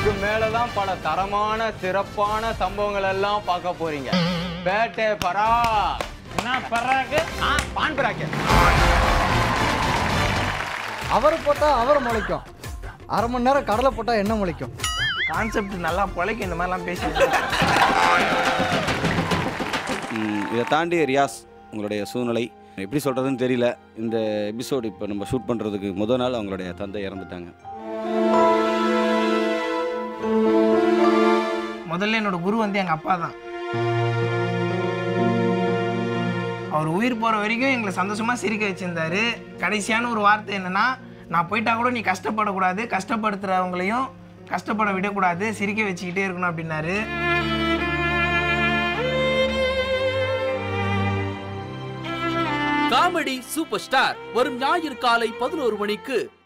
இதுக்கு மேலதான் பல தரமான சிறப்பான சம்பவங்கள் எல்லாம் பார்க்க போறீங்க பேட்டை பரா என்ன பராக்கு ஆ பான் பராக்கு அவரை போட்டால் அவரை முளைக்கும் அரை மணி நேரம் கடலை போட்டால் என்ன முளைக்கும் கான்செப்ட் நல்லா பொழைக்கும் இந்த மாதிரிலாம் பேசி ம், இதை தாண்டி ரியாஸ் உங்களுடைய சூழ்நிலை எப்படி சொல்கிறதுன்னு தெரியல இந்த எபிசோடு இப்போ நம்ம ஷூட் பண்ணுறதுக்கு முதல் நாள் அவங்களுடைய தந்தை இறந்துட்டாங்க முதல்ல என்னோட குரு வந்து எங்கள் அப்பா தான் அவர் உயிர் போகிற வரைக்கும் எங்களை சந்தோஷமாக சிரிக்க வச்சிருந்தாரு கடைசியான ஒரு வார்த்தை என்னன்னா நான் போயிட்டா கூட நீ கஷ்டப்படக்கூடாது கஷ்டப்படுத்துகிறவங்களையும் கஷ்டப்பட விடக்கூடாது சிரிக்க வச்சுக்கிட்டே இருக்கணும் அப்படின்னாரு காமெடி சூப்பர் ஸ்டார் வரும் ஞாயிறு காலை பதினோரு மணிக்கு